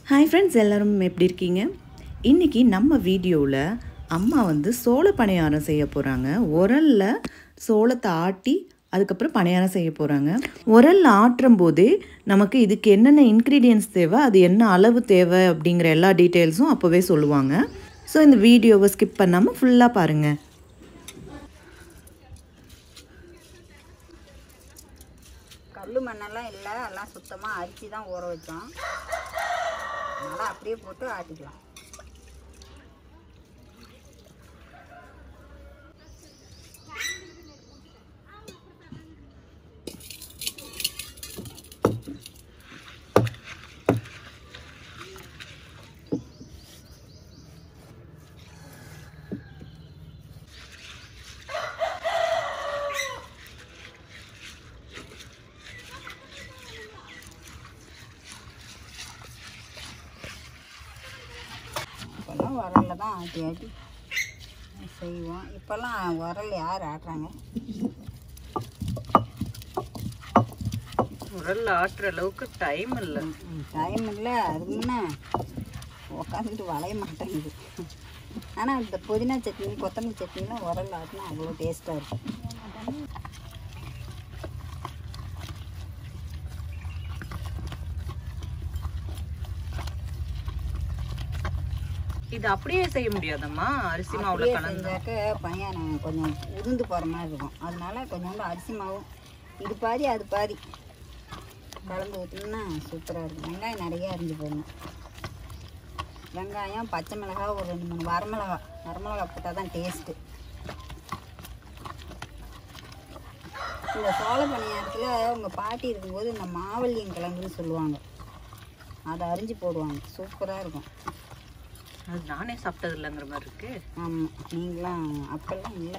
Hi friends எல்லாரும் எப்படி இருக்கீங்க இன்றைக்கி நம்ம வீடியோவில் அம்மா வந்து சோள பணியாரம் செய்ய போகிறாங்க உரலில் சோளத்தை ஆட்டி அதுக்கப்புறம் பணியாரம் செய்ய போகிறாங்க உரலில் ஆட்டுறம் போதே நமக்கு இதுக்கு என்னென்ன இன்க்ரீடியன்ஸ் தேவை அது என்ன அளவு தேவை அப்படிங்கிற எல்லா டீட்டெயில்ஸும் அப்போவே சொல்லுவாங்க ஸோ இந்த வீடியோவை ஸ்கிப் பண்ணாமல் ஃபுல்லாக பாருங்கள் கல் மண்ணெல்லாம் இல்லை எல்லாம் சுத்தமாக அரிசி தான் ஊற வச்சோம் அதனால் அப்படியே போட்டு ஆட்டிக்கலாம் இப்போல்லாம் உரல்ல தான் ஆட்டி ஆட்டி செய்வோம் இப்போல்லாம் உரல் யார் ஆட்டுறாங்க உரலில் ஆட்டுற அளவுக்கு டைம் இல்லை டைம் இல்லை அதுக்கு முன்ன உட்காந்துட்டு வளைய மாட்டேங்குது ஆனால் இந்த புதினா சட்னி கொத்தமல்லி சட்னிலாம் உரல் ஆட்டினா அவ்வளோ டேஸ்ட்டாக இருக்கும் இது அப்படியே செய்ய முடியாதம்மா அரிசி அப்படியே செஞ்சாக்க பையன் கொஞ்சம் உதிர்ந்து போகிற மாதிரி இருக்கும் அதனால கொஞ்சோண்டு அரிசி மாவும் இது பாதி அது பாதி கலந்து ஊற்றினா சூப்பராக இருக்கும் வெங்காயம் நிறைய அரிஞ்சு போடணும் வெங்காயம் பச்சை மிளகாய் ஒரு ரெண்டு மூணு வரமிளகா வரமிளகா போட்டால் தான் டேஸ்ட்டு இந்த சோள பணியாரத்தில் உங்கள் பாட்டி இருக்கும்போது இந்த மாவல்லியம் கிழங்குன்னு சொல்லுவாங்க அதை அரிஞ்சு போடுவாங்க சூப்பராக இருக்கும் அது நானே சாப்பிட்டது இல்லைங்கிற மாதிரி இருக்கு ஆமாம் நீங்களாம் அப்பெல்லாம் இல்லை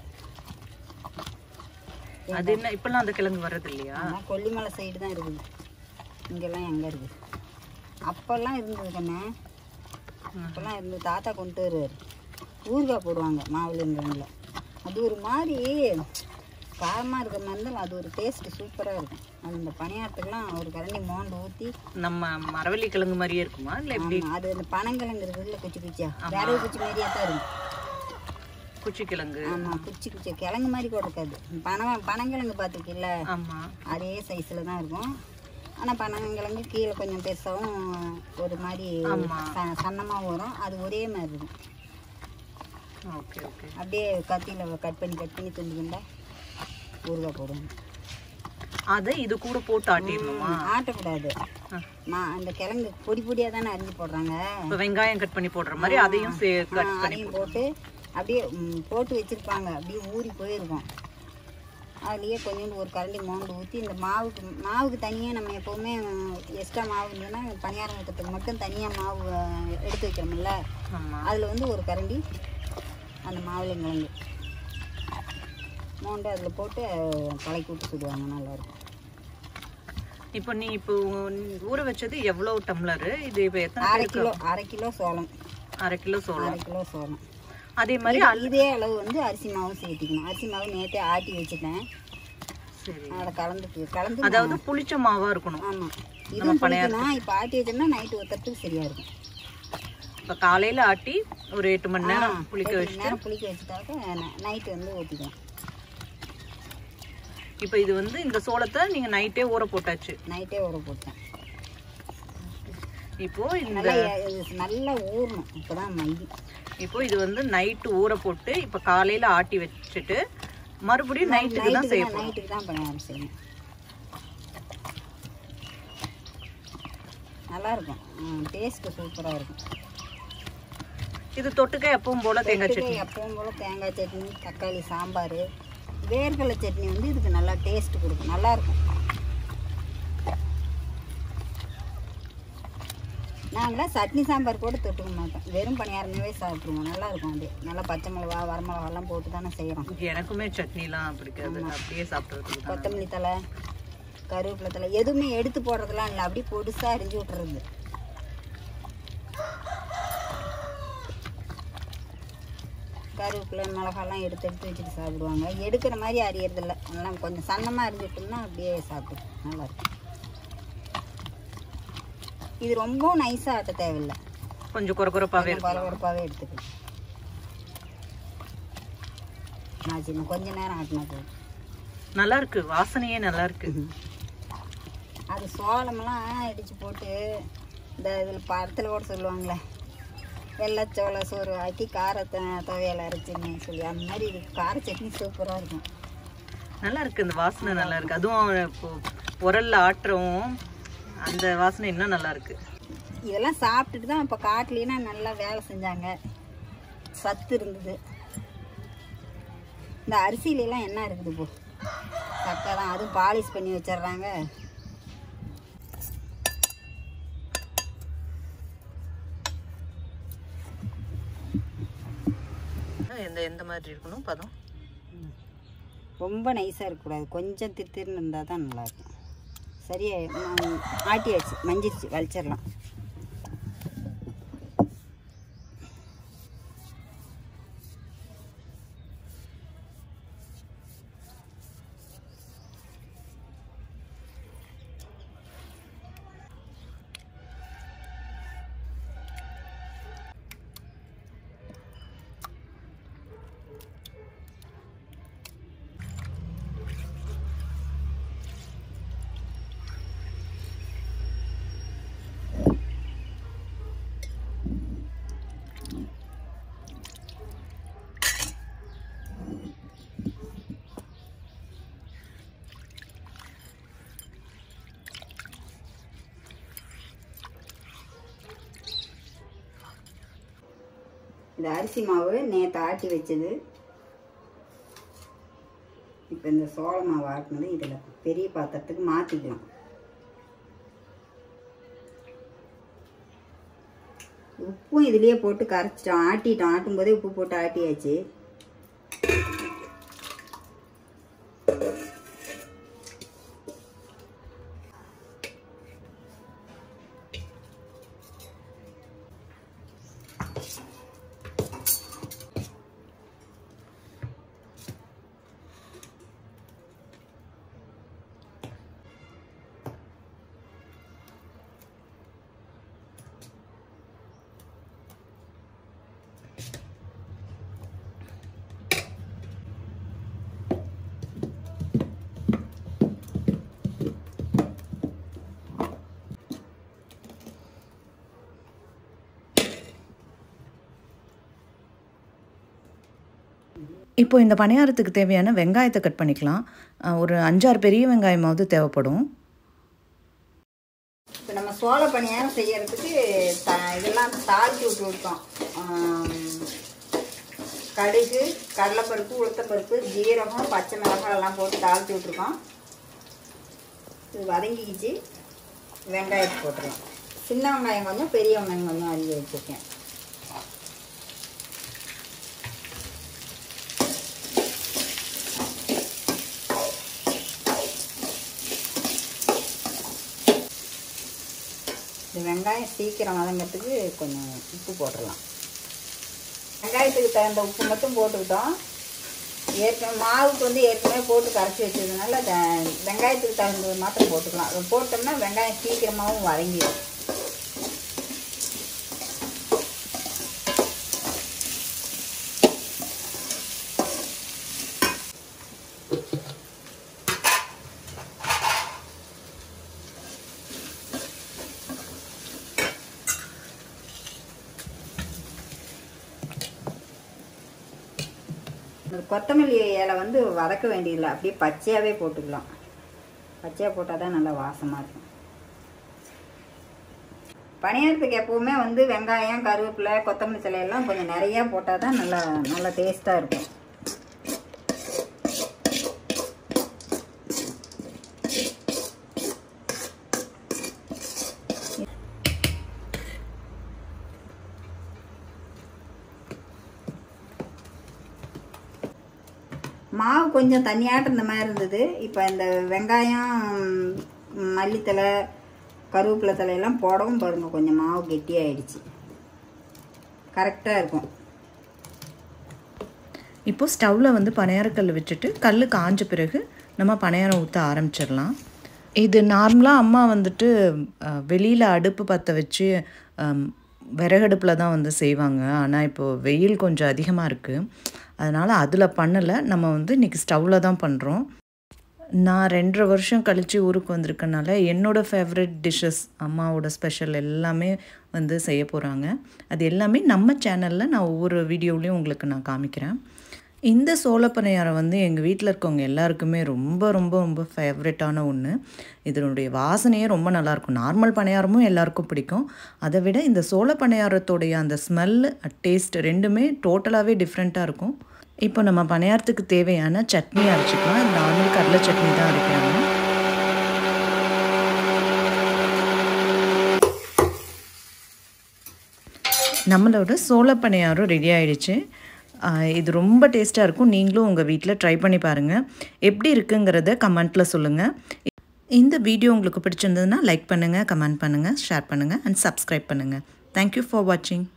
அது என்ன இப்பெல்லாம் அந்த கிழங்கு வர்றது இல்லையா ஆனால் கொல்லிமலை சைடு தான் இருக்குது இங்கெல்லாம் எங்கே இருக்குது அப்போல்லாம் இருந்தது கண்ணே அப்போல்லாம் இருந்து தாத்தா கொண்டு வருவார் ஊறுகாய் போடுவாங்க மாவுளிங்களில் அது ஒரு மாதிரி காரமாக இருக்கிற மாதிரி இருந்தாலும் அது ஒரு டேஸ்ட்டு சூப்பராக இருக்கும் அது இந்த பணியாரத்துக்கெல்லாம் ஒரு கரண்டி மோண்டு ஊற்றி நம்ம மரவள்ளி கிழங்கு மாதிரியே இருக்குமா இல்லை எப்படி அது அந்த பனங்கிழங்கு இருக்குதுல்ல குச்சி குச்சியா விரவு குச்சி மாதிரியே தான் இருக்கும் குச்சி கிழங்கு ஆமாம் குச்சி குச்சி கிழங்கு மாதிரி கூட இருக்காது பனை பனங்கிழங்கு பார்த்துருக்கீல்ல ஆமா அதே சைஸில் தான் இருக்கும் ஆனால் பனங்கிழங்கு கீழே கொஞ்சம் பெருசாகவும் ஒரு மாதிரி ஆமா. ச- சன்னமாகவும் வரும் அது ஒரே மாதிரி இருக்கும் ஓகே ஓகே அப்படியே கத்தியில் கட் பண்ணி கட் பண்ணி துண்டு துண்டா ஊறுகாய் போடுவோம் அதை இது கூட போட்டு ஆட்டிடணுமா ஆட்டக்கூடாது ஆ. மா அந்த கிழங்கு பொடி பொடியாக தானே அரிஞ்சு போடுறாங்க இப்போ வெங்காயம் கட் பண்ணி போடுற மாதிரி அதையும் சே ஆ, கட் பண்ணி அதையும் போட்டு அப்படியே ம், போட்டு வச்சுருப்பாங்க அப்படியே ஊறி போயிருக்கும் அதுலேயே கொஞ்சோண்டு ஒரு கரண்டி மோண்டு ஊற்றி இந்த மாவுக்கு மாவுக்கு தனியாக நம்ம எப்போவுமே எக்ஸ்ட்ரா மாவு இல்லைன்னா பணியாரம் ஊற்றுறதுக்கு மட்டும் தனியாக மாவு அஹ், எடுத்து வைக்கிறோம்ல ஆமா அதில் வந்து ஒரு கரண்டி அந்த மாவுளையும் கிழங்கு மோண்டு அதில் போட்டு அஹ், கலக்கி விட்டு சுடுவாங்க நல்லாயிருக்கும் இப்போ நீ இப்போ ஊற வச்சது எவ்வளவு டம்ளர் இது இப்போ எத்தனை அரை பேருக்கு கிலோ அரை கிலோ சோளம் அரை கிலோ சோளம் அரை கிலோ சோளம் அதே மாதிரி இது- இதே அளவு வந்து அரிசி மாவும் சேர்த்திக்கணும் அரிசி மாவு நேற்றே ஆட்டி வச்சுட்டேன் சரி அதை கலந்து கலந்து அதாவது புளிச்ச மாவா இருக்கணும் ஆமாம் இதுவும் பிடிக்கணும் இப்போ ஆட்டி வச்சோம்னா நைட்டு ஊற்றுறதுக்கு சரியாக இருக்கும் இப்போ காலையில ஆட்டி ஒரு எட்டு மணி நேரம் புளிக்க எட்டு வச்சு மணி நேரம் புளிக்க வச்சுட்டாக்க நைட்டு வந்து ஊற்றிக்கலாம் இப்போ இது வந்து இந்த சோளத்தை நீங்க நைட்டே ஊற போட்டாச்சு நைட்டே ஊற போட்டேன் இப்போ இந்த நல்லா எ- இது நல்லா ஊறணும் இப்போ தான் மைதி இப்போ இது வந்து நைட்டு ஊற போட்டு இப்போ காலையில ஆட்டி வச்சுட்டு மறுபடியும் நைட்டுக்கு தான் செய்ய போறோம் நைட்டுக்கு தான் பணியாரம் செய்யணும் நல்லா இருக்கும் டேஸ்ட்டு சூப்பராக இருக்கும் இது தொட்டுக்க எப்பவும் போல தேங்காய் சட்னி தொட்டுக்க எப்பவும் போல் தேங்காய் சட்னி தக்காளி சாம்பார் வேர்க்கடலை சட்னி வந்து இதுக்கு நல்லா டேஸ்ட் கொடுக்கும் நல்லா இருக்கும் நாங்களாம் சட்னி சாம்பார் கூட தொட்டுக்க மாட்டோம் வெறும் பணியாரமாவே சாப்பிட்ருவோம் நல்லா இருக்கும் அது நல்லா பச்சை மிளகா வரமிளகாலாம் போட்டு தானே செய்கிறோம் எனக்குமே சட்னிலாம் பிடிக்காது அப்படியே சாப்பிட்றதுக்கு தான் கொத்தமல்லி தலை கருவேப்பிலை தலை எதுவுமே எடுத்து போடுறதெல்லாம் இல்லை அப்படியே பொடுசாக அரிஞ்சு விட்டுறது கருவேப்பிலை மிளகாலாம் எடுத்து எடுத்து வச்சுட்டு சாப்பிடுவாங்க எடுக்கிற மாதிரி அரியறதில்ல அதெல்லாம் கொஞ்சம் சன்னமாக அரிஞ்சிட்டோம்னா அப்படியே சாப்பிட்டு நல்லா இருக்கும் இது ரொம்பவும் நைஸாக ஆட்ட தேவையில்லை கொஞ்சம் குறகுறப்பாவே இருக்கும் பரபரப்பாகவே எடுத்துக்கலாம் நான் சின்ன கொஞ்ச நேரம் ஆட்டினா போதும் நல்லா இருக்கு வாசனையே நல்லா இருக்கு அது சோளம்லாம் இடித்து போட்டு இந்த இதில் படத்தில் கூட சொல்லுவாங்களே வெள்ளச்சோள சோறு ஆக்கி காரத்தை துவையல் அரைச்சின்னு சொல்லி அந்த மாதிரி இது கார சட்னி சூப்பராக இருக்கும் நல்லா இருக்கு இந்த வாசனை நல்லா இருக்கு அதுவும் இப்போ உரல்ல ஆட்டுறவும் அந்த வாசனை இன்னும் நல்லா இருக்கு இதெல்லாம் சாப்பிட்டுட்டு தான் இப்போ காட்டுலனா நல்லா வேலை செஞ்சாங்க சத்து இருந்தது இந்த அரிசியிலலாம் என்ன இருக்குது இப்போ சக்கை தான் அதுவும் பாலிஷ் பண்ணி வச்சிடுறாங்க எந்த எந்த மாதிரி இருக்கணும் பதம் ரொம்ப நைஸாக இருக்கக்கூடாது கொஞ்சம் தித்திருன்னு இருந்தால் தான் நல்லாயிருக்கும் சரியா ம், ஆட்டியாச்சு மஞ்சிருச்சு வலிச்சிடலாம் இது அரிசி மாவு நேற்று ஆட்டி வச்சது இப்போ இந்த சோள மாவு ஆட்டினது இதில் பெரிய பாத்திரத்துக்கு மாற்றிக்கலாம் உப்பும் இதுலேயே போட்டு கரைச்சிட்டோம் ஆட்டிட்டோம் ஆட்டும் போதே உப்பு போட்டு ஆட்டியாச்சு இப்போ இந்த பணியாரத்துக்கு தேவையான வெங்காயத்தை கட் பண்ணிக்கலாம் அஹ் ஒரு அஞ்சாறு பெரிய வெங்காயமாவது தேவைப்படும் இப்போ நம்ம சோள பணியாரம் செய்யறதுக்கு த இதெல்லாம் தாளிச்சு விட்டு விட்டோம் ஆம், கடுகு கடலைப்பருப்பு உளுத்தப்பருப்பு ஜீரகம் பச்சை மிளகாய் எல்லாம் போட்டு தாளிச்சு விட்ருக்கோம் இது வதங்கிக்கிச்சு வெங்காயத்தை போட்டுருவோம் சின்ன வெங்காயம் கொஞ்சம் பெரிய வெங்காயம் கொஞ்சம் அரிஞ்சு வச்சுருக்கேன் இந்த வெங்காயம் சீக்கிரம் வதங்கிறதுக்கு கொஞ்சம் உப்பு போட்டுடலாம் வெங்காயத்துக்கு தகுந்த உப்பு மட்டும் போட்டுக்கிட்டோம் ஏற்கனவே மாவுக்கு வந்து ஏற்கனவே போட்டு கரைச்சி வச்சதுனால த- வெங்காயத்துக்கு தகுந்தது மாத்திரம் போட்டுக்கலாம் அதை போட்டோம்னா வெங்காயம் சீக்கிரமாகவும் வதங்கிடும் இந்த கொத்தமல்லி இலை வந்து வதக்க வேண்டியதில்லை அப்படியே பச்சையாகவே போட்டுக்கலாம் பச்சையாக போட்டால் தான் நல்லா வாசமாக இருக்கும் பணியாரத்துக்கு எப்போவுமே வந்து வெங்காயம் கருவேப்பிலை கொத்தமல்லி தழை எல்லாம் கொஞ்சம் நிறையா போட்டால் தான் நல்லா நல்லா டேஸ்ட்டாக இருக்கும் மாவு கொஞ்சம் தண்ணியாட்டம் இந்த மாதிரி இருந்தது இப்போ இந்த வெங்காயம் ம், மல்லித்தழை கருவேப்பிலை தலையெல்லாம் போடவும் பாருங்க கொஞ்சம் மாவு கெட்டியாயிடுச்சு கரெக்டாக இருக்கும் இப்போ ஸ்டவ்வில் வந்து பணியாரக்கல் வச்சுட்டு கல் காஞ்ச பிறகு நம்ம பணியாரம் ஊற்ற ஆரம்பிச்சிடலாம் இது நார்மலாக அம்மா வந்துட்டு வெளியில் அடுப்பு பற்ற வச்சு அம், விறகடுப்பில் தான் வந்து செய்வாங்க ஆனால் இப்போது வெயில் கொஞ்சம் அதிகமாக இருக்குது அதனால் அதில் பண்ணலை நம்ம வந்து இன்றைக்கி ஸ்டவ்வில் தான் பண்ணுறோம் நான் ரெண்டரை வருஷம் கழித்து ஊருக்கு வந்திருக்கனால என்னோடய ஃபேவரட் டிஷ்ஷஸ் அம்மாவோட ஸ்பெஷல் எல்லாமே வந்து செய்ய போகிறாங்க அது எல்லாமே நம்ம சேனலில் நான் ஒவ்வொரு வீடியோலையும் உங்களுக்கு நான் காமிக்கிறேன் இந்த சோளப்பனையாரம் வந்து எங்கள் வீட்டில் இருக்கவங்க எல்லாருக்குமே ரொம்ப ரொம்ப ரொம்ப ஃபேவரட்டான ஒன்று இதனுடைய வாசனையே ரொம்ப நல்லாயிருக்கும் நார்மல் பணியாரமும் எல்லாருக்கும் பிடிக்கும் அதை விட இந்த சோள பணியாரத்தோடைய அந்த ஸ்மெல்லு டேஸ்ட் ரெண்டுமே டோட்டலாகவே டிஃப்ரெண்ட்டாக இருக்கும் இப்போ நம்ம பணியாரத்துக்கு தேவையான சட்னி அரைச்சிக்கலாம் இது நார்மல் கடலை சட்னி தான் அரைக்கிறாங்க நம்மளோட சோள பணியாரம் ரெடி ஆயிடுச்சு ஆஹ் இது ரொம்ப டேஸ்ட்டாக இருக்கும் நீங்களும் உங்கள் வீட்டில் ட்ரை பண்ணி பாருங்கள் எப்படி இருக்குங்கிறத கமெண்ட்டில் சொல்லுங்கள் இந்த வீடியோ உங்களுக்கு பிடிச்சிருந்ததுன்னா லைக் பண்ணுங்கள் கமெண்ட் பண்ணுங்கள் ஷேர் பண்ணுங்கள் அண்ட் சப்ஸ்கிரைப் பண்ணுங்கள் தேங்க்யூ ஃபார் வாட்சிங்